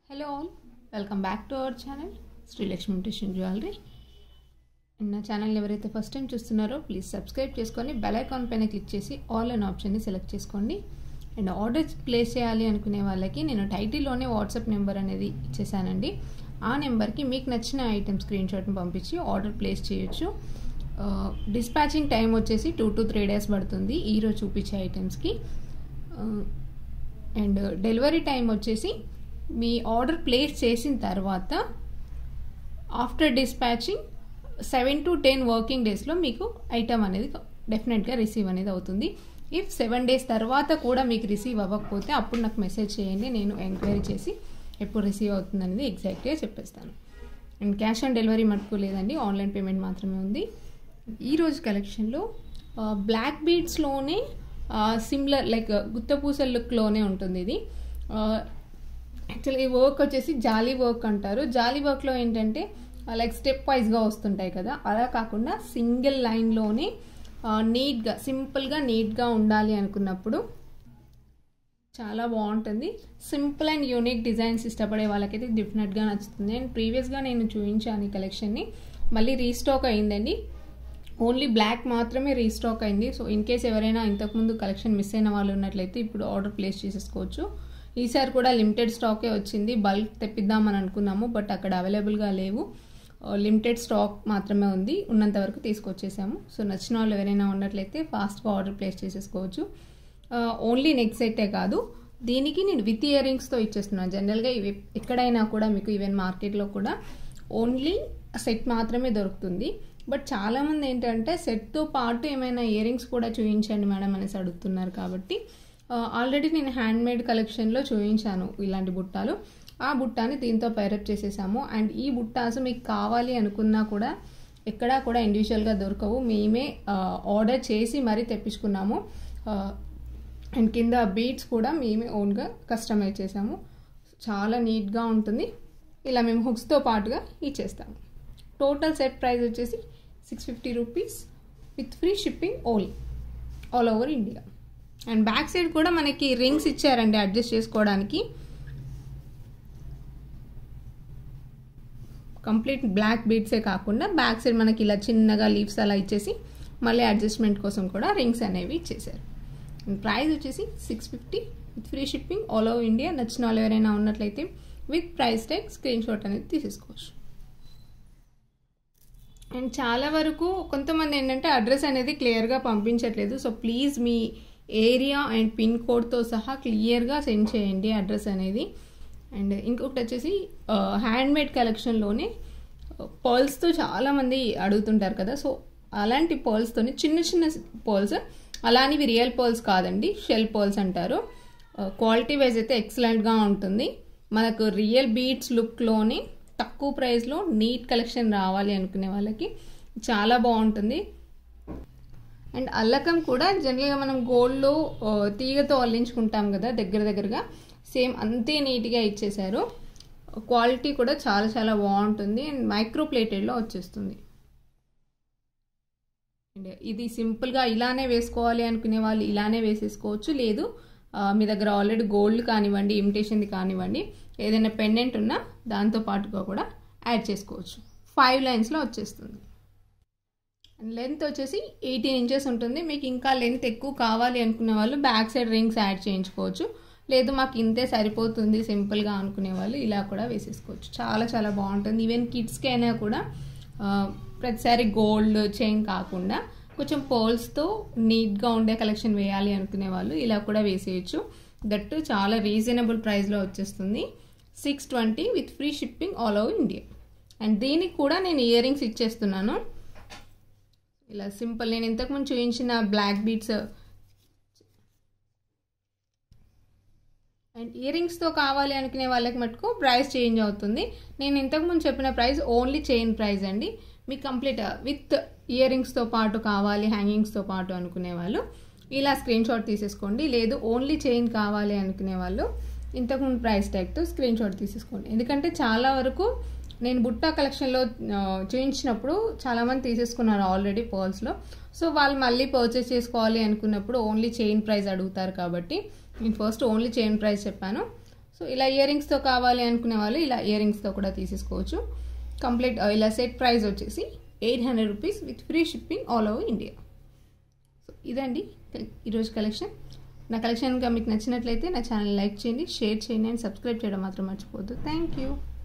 hello all welcome back to our channel Srilakshmi imitation jewellery and నా channel ఎవరైతే first time చూస్తున్నారో please subscribe చేసుకొని bell icon పైన click చేసి ఆల్ అనే ఆప్షన్ని సెలెక్ట్ చేసుకోండి అండ్ ఆర్డర్ ప్లేస్ చేయాలి అనుకునే వాళ్ళకి నేను టైటిల్లోనే వాట్సాప్ నెంబర్ అనేది ఇచ్చేసానండి ఆ నెంబర్కి మీకు నచ్చిన ఐటెం స్క్రీన్ షాట్ని పంపించి ఆర్డర్ ప్లేస్ చేయొచ్చు డిస్పాచింగ్ టైం వచ్చేసి టూ టు త్రీ డేస్ పడుతుంది ఈరోజు చూపించే ఐటమ్స్కి అండ్ డెలివరీ టైం వచ్చేసి మీ ఆర్డర్ ప్లేస్ చేసిన తర్వాత after dispatching seven to ten working డేస్లో మీకు ఐటమ్ అనేది డెఫినెట్గా రిసీవ్ అనేది అవుతుంది ఇఫ్ సెవెన్ డేస్ తర్వాత కూడా మీకు రిసీవ్ అవ్వకపోతే అప్పుడు నాకు మెసేజ్ చేయండి నేను ఎంక్వైరీ చేసి ఎప్పుడు రిసీవ్ అవుతుంది అనేది ఎగ్జాక్ట్గా చెప్పేస్తాను అండ్ క్యాష్ ఆన్ డెలివరీ మటుకు లేదండి ఆన్లైన్ పేమెంట్ మాత్రమే ఉంది ఈరోజు కలెక్షన్లో బ్లాక్ బీడ్స్లోనే సిమిలర్ లైక్ గుత్తపూసల లుక్లోనే ఉంటుంది ఇది యాక్చువల్లీ ఈ వర్క్ వచ్చేసి జాలీ వర్క్ అంటారు జాలీ వర్క్లో ఏంటంటే లైక్ స్టెప్ వైజ్గా వస్తుంటాయి కదా అలా కాకుండా సింగిల్ లైన్లోనే నీట్గా సింపుల్గా నీట్గా ఉండాలి అనుకున్నప్పుడు చాలా బాగుంటుంది సింపుల్ అండ్ యూనిక్ డిజైన్స్ ఇష్టపడే వాళ్ళకైతే డెఫినెట్గా నచ్చుతుంది అండ్ ప్రీవియస్గా నేను చూపించాను ఈ కలెక్షన్ని మళ్ళీ రీస్టాక్ అయిందండి ఓన్లీ బ్లాక్ మాత్రమే రీస్టాక్ అయింది సో ఇన్ కేస్ ఎవరైనా ఇంతకుముందు కలెక్షన్ మిస్ అయిన వాళ్ళు ఉన్నట్లయితే ఇప్పుడు ఆర్డర్ ప్లేస్ చేసేసుకోవచ్చు ఈసారి కూడా లిమిటెడ్ స్టాకే వచ్చింది బల్క్ తెప్పిద్దామని అనుకున్నాము బట్ అక్కడ అవైలబుల్గా లేవు లిమిటెడ్ స్టాక్ మాత్రమే ఉంది ఉన్నంత వరకు తీసుకొచ్చేసాము సో నచ్చిన వాళ్ళు ఎవరైనా ఉన్నట్లయితే ఫాస్ట్గా ఆర్డర్ ప్లేస్ చేసేసుకోవచ్చు ఓన్లీ నెక్ సెట్టే కాదు దీనికి నేను విత్ ఇయర్ రింగ్స్తో ఇచ్చేస్తున్నాను జనరల్గా ఇవి ఎక్కడైనా కూడా మీకు ఈవెన్ మార్కెట్లో కూడా ఓన్లీ సెట్ మాత్రమే దొరుకుతుంది బట్ చాలామంది ఏంటంటే సెట్తో పాటు ఏమైనా ఇయర్ రింగ్స్ కూడా చూపించండి మేడం అనేసి అడుగుతున్నారు కాబట్టి ఆల్రెడీ నేను హ్యాండ్ మేడ్ కలెక్షన్లో చూపించాను ఇలాంటి బుట్టాలు ఆ బుట్టాని దీంతో పైరప్ చేసేసాము అండ్ ఈ బుట్టాస్ మీకు కావాలి అనుకున్నా కూడా ఎక్కడా కూడా ఇండివిజువల్గా దొరకవు మేమే ఆర్డర్ చేసి మరీ తెప్పించుకున్నాము అండ్ కింద బీట్స్ కూడా మేమే ఓన్గా కస్టమైజ్ చేసాము చాలా నీట్గా ఉంటుంది ఇలా మేము హుక్స్తో పాటుగా ఇచ్చేస్తాము టోటల్ సెట్ ప్రైస్ వచ్చేసి six fifty rupees with free shipping all all over India and back side కూడా మనకి రింగ్స్ ఇచ్చారండి అడ్జస్ట్ చేసుకోవడానికి కంప్లీట్ బ్లాక్ బీడ్సే కాకుండా బ్యాక్ సైడ్ మనకి ఇలా చిన్నగా లీవ్స్ అలా ఇచ్చేసి మళ్ళీ అడ్జస్ట్మెంట్ కోసం కూడా రింగ్స్ అనేవి ఇచ్చేసారు ప్రైస్ వచ్చేసి six fifty with free shipping all over India నచ్చిన వాళ్ళు ఎవరైనా ఉన్నట్లయితే with price tag screen shot అనేది తీసేసుకోవచ్చు అండ్ చాలా వరకు కొంతమంది ఏంటంటే అడ్రస్ అనేది క్లియర్గా పంపించట్లేదు సో ప్లీజ్ మీ ఏరియా అండ్ పిన్ కోడ్తో సహా క్లియర్గా సెండ్ చేయండి అడ్రస్ అనేది అండ్ ఇంకొకటి వచ్చేసి హ్యాండ్ మేడ్ కలెక్షన్లోనే పర్ల్స్తో చాలామంది అడుగుతుంటారు కదా సో అలాంటి పర్ల్స్తోని చిన్న చిన్న పర్ల్స్ అలానివి రియల్ పర్ల్స్ కాదండి షెల్ పర్ల్స్ అంటారు క్వాలిటీ వైజ్ అయితే ఎక్సలెంట్గా ఉంటుంది మనకు రియల్ బీట్స్ లుక్లోనే తక్కువ ప్రైస్లో నీట్ కలెక్షన్ రావాలి అనుకునే వాళ్ళకి చాలా బాగుంటుంది అండ్ అల్లకం కూడా జనరల్గా మనం గోల్డ్లో తీగతో అల్లించుకుంటాం కదా దగ్గర దగ్గరగా సేమ్ అంతే నీట్గా ఇచ్చేసారు క్వాలిటీ కూడా చాలా చాలా బాగుంటుంది అండ్ మైక్రో ప్లేటెడ్లో వచ్చేస్తుంది అండ్ ఇది సింపుల్గా ఇలానే వేసుకోవాలి అనుకునే వాళ్ళు ఇలానే వేసేసుకోవచ్చు లేదు మీ దగ్గర ఆల్రెడీ గోల్డ్ కానివ్వండి ఇమిటేషన్ది కానివ్వండి ఏదైనా పెండెంట్ ఉన్నా దాంతో పాటుగా కూడా యాడ్ చేసుకోవచ్చు ఫైవ్ లైన్స్లో వచ్చేస్తుంది లెంత్ వచ్చేసి ఎయిటీన్ ఇంచెస్ ఉంటుంది మీకు ఇంకా లెంత్ ఎక్కువ కావాలి అనుకునే వాళ్ళు బ్యాక్ సైడ్ రింగ్స్ యాడ్ చేయించుకోవచ్చు లేదు మాకు ఇంతే సరిపోతుంది సింపుల్గా అనుకునే వాళ్ళు ఇలా కూడా వేసేసుకోవచ్చు చాలా చాలా బాగుంటుంది ఈవెన్ కిడ్స్కి అయినా కూడా ప్రతిసారి గోల్డ్ చైన్ కాకుండా కొంచెం పర్ల్స్తో నీట్గా ఉండే కలెక్షన్ వేయాలి అనుకునే వాళ్ళు ఇలా కూడా వేసేయచ్చు దట్టు చాలా రీజనబుల్ ప్రైస్లో వచ్చేస్తుంది six twenty with free shipping all over India and దీనికి కూడా నేను ఇయర్ రింగ్స్ ఇచ్చేస్తున్నాను ఇలా సింపుల్ నేను ఇంతకుముందు చూపించిన బ్లాక్ బీట్స్ అండ్ ఇయర్ రింగ్స్తో కావాలి అనుకునే వాళ్ళకి మటుకు ప్రైస్ చేంజ్ అవుతుంది నేను ఇంతకుముందు చెప్పిన ప్రైస్ ఓన్లీ చైన్ ప్రైస్ అండి మీకు కంప్లీట్ విత్ ఇయర్ రింగ్స్తో పాటు కావాలి హ్యాంగింగ్స్తో పాటు అనుకునే వాళ్ళు ఇలా స్క్రీన్ షాట్ తీసేసుకోండి లేదు ఓన్లీ చైన్ కావాలి అనుకునే వాళ్ళు ఇంతకుముందు ప్రైస్ ట్యాగ్తో స్క్రీన్ షాట్ తీసేసుకోండి ఎందుకంటే చాలా వరకు నేను బుట్టా కలెక్షన్లో చూపించినప్పుడు చాలామంది తీసేసుకున్నారు ఆల్రెడీ పర్ల్స్లో సో వాళ్ళు మళ్ళీ పర్చేస్ చేసుకోవాలి అనుకున్నప్పుడు ఓన్లీ చైన్ ప్రైస్ అడుగుతారు కాబట్టి నేను ఫస్ట్ ఓన్లీ చైన్ ప్రైస్ చెప్పాను సో ఇలా ఇయర్ రింగ్స్తో కావాలి అనుకునే వాళ్ళు ఇలా ఇయర్ రింగ్స్తో కూడా తీసేసుకోవచ్చు కంప్లీట్ ఇలా సెట్ ప్రైస్ వచ్చేసి eight hundred rupees with free shipping all over India so ఇదండి ఈరోజు కలెక్షన్ నా కలెక్షన్ ఇంకా మీకు నచ్చినట్లయితే నా ఛానల్ లైక్ చేయండి షేర్ చేయండి అండ్ సబ్స్క్రైబ్ చేయడం మాత్రం మర్చిపోవద్దు థ్యాంక్ యూ